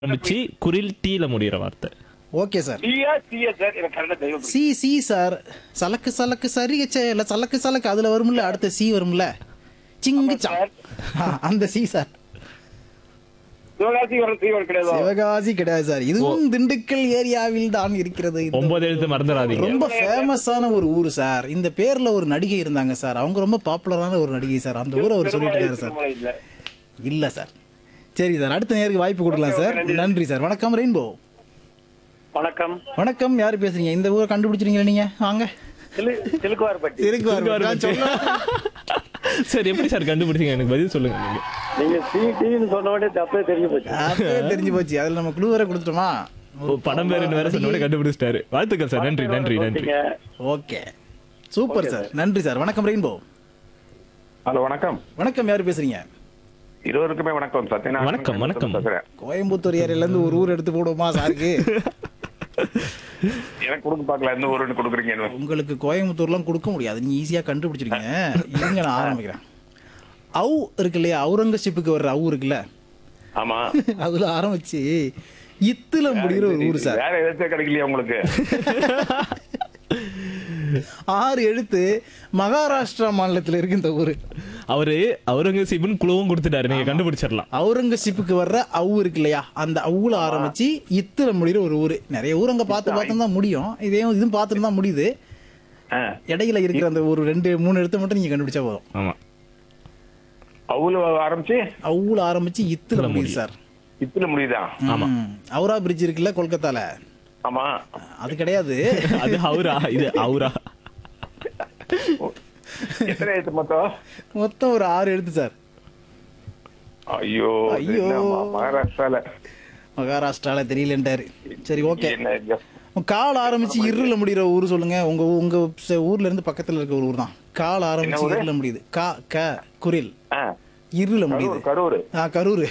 ஆரம்பிச்சு குரில் டீல முடியிற வார்த்தை ஓகே சார் சியா சியா சார் எனக்கு கரெக்டா தெய்வம் சி சி சார் சலக்கு சலக்கு சரி இல்ல சலக்கு சலக்கு அதுல வரும்ல அடுத்த சி வரும்ல சிங்கு சா ஆ, அந்த சி சார் சிவகாசி வர சீவர் கிடையாது சிவகாசி கிடையாது சார் இதுவும் திண்டுக்கல் ஏரியாவில் தான் இருக்கிறது இந்த ஒன்பது எழுத்து மறந்துடாதீங்க ரொம்ப ஃபேமஸான ஒரு ஊர் சார் இந்த பேர்ல ஒரு நடிகை இருந்தாங்க சார் அவங்க ரொம்ப பாப்புலரான ஒரு நடிகை சார் அந்த ஊரை அவர் சொல்லிட்டு இருக்காரு சார் திருமலை இல்ல இல்ல சார் சரி சார் அடுத்த நேருக்கு வாய்ப்பு கொடுக்கலாம் சார் நன்றி சார் வணக்கம் ரெயின்போ வணக்கம் வணக்கம் யார் பேசுறீங்க இந்த ஊரை கண்டுபிடிச்சிருங்க நீங்க வாங்க சிலு சிலுக்குவார்பட்டி இருக்கு சார் எப்படி சார் கண்டுபிடிச்சீங்க எனக்கு பதில் சொல்லுங்க நீங்க நீங்க சிடின்னு சொன்ன உடனே தப்பே தெரிஞ்சு போச்சு அப்பவே தெரிஞ்சு போச்சு அதுல நம்ம குழு வேற கொடுத்துட்டோமா ஓ, படம் பேருன்னு வேற சொன்னோட கண்டுபிடிச்சிட்டாரு வாழ்த்துக்கள் சார் நன்றி நன்றி நன்றி ஓகேங்க. ஓகே சூப்பர் சார் நன்றி சார் வணக்கம் ரெயின்போ ஹலோ வணக்கம் வணக்கம் யார் பேசுறீங்க இருவருக்குமே வணக்கம் சத்யநாராயணன் வணக்கம், வணக்கம். பேசுறேன் கோயம்புத்தூர் ஏரியால இருந்து ஒரு ஊர் எடுத்து போடுவோமா சாருக்கு எனக்கு கொடுக்க பார்க்கல எந்த ஊருன்னு கொடுக்குறீங்க உங்களுக்கு கோயம்புத்தூர்லாம் கொடுக்க முடியாது நீங்க ஈஸியா கண்டுபிடிச்சிருங்க இருங்க நான் ஆரம்பிக்கிறேன் அவு இருக்கு இல்லையா அவுரங்கசீப்புக்கு வர்ற அவு இருக்குல்ல ஆமா அதுல ஆரம்பிச்சு இத்துல முடிகிற ஒரு ஊர் சார் வேற எழுத்தே கிடைக்கலையா உங்களுக்கு ஆறு எழுத்து மகாராஷ்டிரா மாநிலத்துல இருக்கு இந்த ஊரு அவரு அவுரங்கசீப்னு குழுவும் கொடுத்துட்டாரு நீங்க கண்டுபிடிச்சிடலாம் அவுரங்கசீப்புக்கு வர்ற அவு இருக்கு இல்லையா அந்த அவுல ஆரம்பிச்சு இத்துல முடிகிற ஒரு ஊரு நிறைய ஊர் அங்க பார்த்து பார்த்து தான் முடியும் இதையும் இதுவும் பார்த்துட்டு தான் முடியுது ஆ, இடையில இருக்கிற அந்த ஒரு ரெண்டு மூணு எழுத்தை மட்டும் நீங்க கண்டுபிடிச்சா போதும் ஆமா அவ்வளோ ஆரம்பிச்சு அவுல ஆரம்பிச்சு இத்துல முடியுது சார் இத்துல முடியுதா ஆமா. ம். அவுரா பிரிட்ஜ் இருக்குல்ல கொல்கத்தால ஆமா அது கிடையாது அது அவரா இது அவரா எத்தனை எழுத்து மொத்தம் மொத்தம் ஒரு ஆறு எழுத்து சார் ஐயோ இது ஐயோ. என்ன ம- மகாராஷ்டிரால மகாராஷ்டிரால தெரியலன்றாரு சரி ஓகே என்ன இது? கால் ஆரம்பிச்சு இருள முடிகிற ஊர் சொல்லுங்க உங்க ஊ- உங்க ச- ஊர்ல இருந்து பக்கத்துல இருக்க ஒரு ஊர் தான் கால் ஆரம்பிச்சு ஊரு? இருள முடியுது கா க குரில் ஆ, இருள கரூர் முடியுது கரூர் ஆ Karur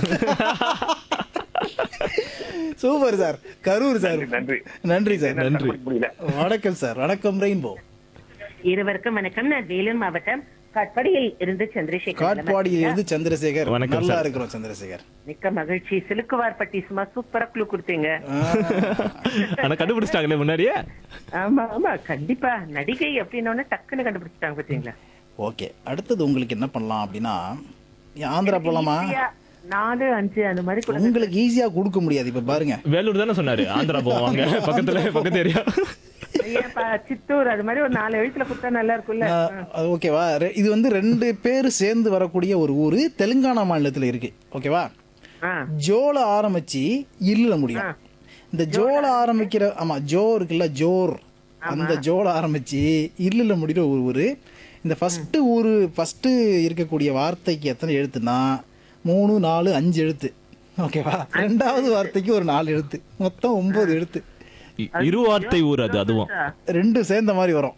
super sir Karur sir நன்றி நன்றி சார் என்ன நன்றி. கண்டுபிடிக்க முடியல வணக்கம் சார் வணக்கம் ரெயின்போ இருவருக்கும் வணக்கம் நான் வேலூர் மாவட்டம் காட்பாடியில் இருந்து சந்திரசேகர் காட்பாடியில் இருந்து சந்திரசேகர் வணக்கம் நல்லா சார். இருக்கிறோம் சந்திரசேகர் மிக்க மகிழ்ச்சி சிலுக்குவார்பட்டி சும்மா சூப்பரா க்ளூ கொடுத்தீங்க ஆ, ஆனா கண்டுபிடிச்சிட்டாங்களே முன்னாடியே ஆமா ஆமா கண்டிப்பா நடிகை அப்படின்னோடனே டக்குன்னு கண்டுபிடிச்சிட்டாங்க பாத்தீங்களா ஓகே அடுத்தது உங்களுக்கு என்ன பண்ணலாம் அப்படின்னா ஆந்திரா போலாமா ஈஸியா நாலு அஞ்சு அந்த மாதிரி கொடுங்க உங்களுக்கு ஈஸியா கொடுக்க முடியாது இப்ப பாருங்க வேலூர் தானே சொன்னாரு ஆந்திரா போவாங்க பக்கத்துல பக்கத்து ஏரியா ஐயாப்பா, சித்தூர் அது மாதிரி ஒரு நாலு எழுத்துல கொடுத்தா நல்லா இருக்கும்ல அது ஓகேவா ரெ- இது வந்து ரெண்டு பேர் சேர்ந்து வரக்கூடிய ஒரு ஊரு தெலுங்கானா மாநிலத்துல இருக்கு ஓகேவா ஆ, ஜோல ஆரம்பிச்சு இல்ல முடியும் இந்த ஜோல ஆரம்பிக்கிற ஆமா ஜோ இருக்குல்ல ஜோர் அந்த ஜோல ஆரம்பிச்சு இல்ல முடிகிற ஒரு ஊரு இந்த ஃபர்ஸ்ட் ஊரு ஃபர்ஸ்ட் இருக்கக்கூடிய வார்த்தைக்கு எத்தனை எழுத்துனா மூணு நாலு அஞ்சு எழுத்து ஓகேவா ரெண்டாவது வார்த்தைக்கு ஒரு நாலு எழுத்து மொத்தம் ஒன்பது எழுத்து இ- இருவார்த்தை ஊர் அது அதுவும் ரெண்டும் சேர்ந்த மாதிரி வரும்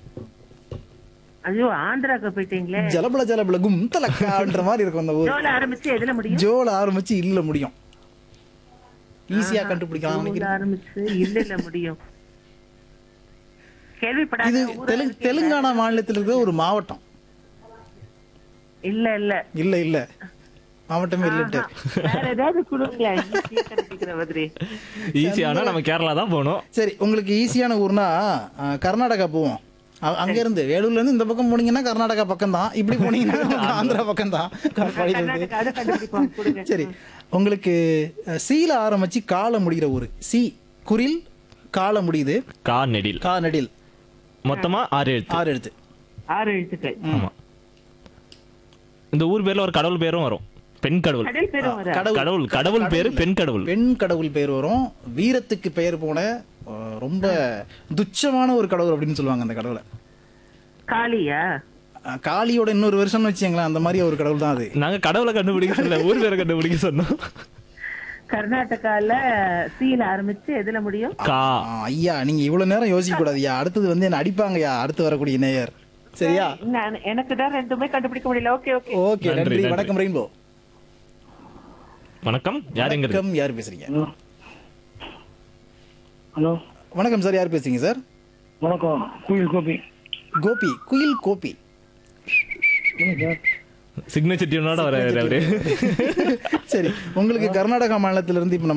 ஐயோ ஆந்திராக்கு போயிட்டீங்களே ஜலபல ஜலபல கும் தலக்கான்ற மாதிரி இருக்கும் அந்த ஊர் ஜோல ஆரம்பிச்சு எதுல முடியும் ஜோல ஆரம்பிச்சு இல்ல முடியும் ஈஸியா கண்டுபிடிக்கலாம் ஜோல நினைக்கிறேன் ஆரம்பிச்சு இல்ல இல்ல முடியும் இது கேள்விப்படாத ஊரா தெலுங்கு இருக்கே. தெலுங்கானா மாநிலத்தில் இருக்கிற ஒரு மாவட்டம் இல்ல இல்ல இல்ல இல்ல மாவட்டமே இல்லட்டு வேற ஏதாவது கொடுங்களேன் ஈஸியா கண்டுபிடிக்கிற மாதிரி ஈஸியானா நம்ம கேரளா தான் போகணும் சரி உங்களுக்கு ஈஸியான ஊர்னா அஹ், கர்நாடகா போவோம் அ- அங்க இருந்து வேலூர்ல இருந்து இந்த பக்கம் போனீங்கன்னா கர்நாடகா பக்கம் தான் இப்படி போனீங்கன்னா ஆந்திரா பக்கம் தான் காட்பாடியில இருந்து. கர்நாடகா அதை கண்டுபிடிப்போம் கொடுங்க சரி உங்களுக்கு அஹ், சீல ஆரம்பிச்சு கால முடிகிற ஊர் சி குரில் கால முடியுது கா நெடில் கா நெடில் மொத்தமா ஆறு எழுத்து ஆறு எழுத்து ஆறு எழுத்துக்கள் ஆமா இந்த ஊர் பேர்ல ஒரு கடவுள் பேரும் வரும் பெண் கடவுள் கடல் பேரும் வர கடவுள் கடவுள் கடவுள் பேரு பெண் கடவுள் பெண் கடவுள் பேர் வரும் வீரத்துக்கு பெயர் போன அஹ், ரொம்ப துச்சமான ஒரு கடவுள் அப்படின்னு சொல்லுவாங்க அந்த கடவுளை காளியா அஹ், காளியோட இன்னொரு வருஷம்னு வச்சுங்களேன் அந்த மாதிரி ஒரு கடவுள் தான் அது நாங்க கடவுளை கண்டுபிடிக்க சொல்ல ஊர் பேரை கண்டுபிடிக்க சொன்னோம் கர்நாடகால சீல ஆரம்பிச்சு எதுல முடியும் கா ஆ, ஐயா நீங்க இவ்வளவு நேரம் யோசிக்க கூடாதுயா அடுத்தது வந்து என்ன அடிப்பாங்கய்யா அடுத்து வரக்கூடிய நேயர் சரியா நான் எனக்கு தான் ரெண்டுமே கண்டுபிடிக்க முடியல ஓகே ஓகே ஓகே நன்றி, நன்றி நன்றி. வணக்கம் ரெயின்போ வணக்கம் யாருங்க வணக்கம் யார் பேசுறீங்க ஹலோ வணக்கம் சார் யார் பேசுறீங்க சார் வணக்கம் குயில் கோபி கோபி குயில் கோபி சொல்லுங்க சார் சிக்னேச்சர் டியூனோட வராரு அவரு சரி உங்களுக்கு கர்நாடகா மாநிலத்திலிருந்து இப்போ நம்ம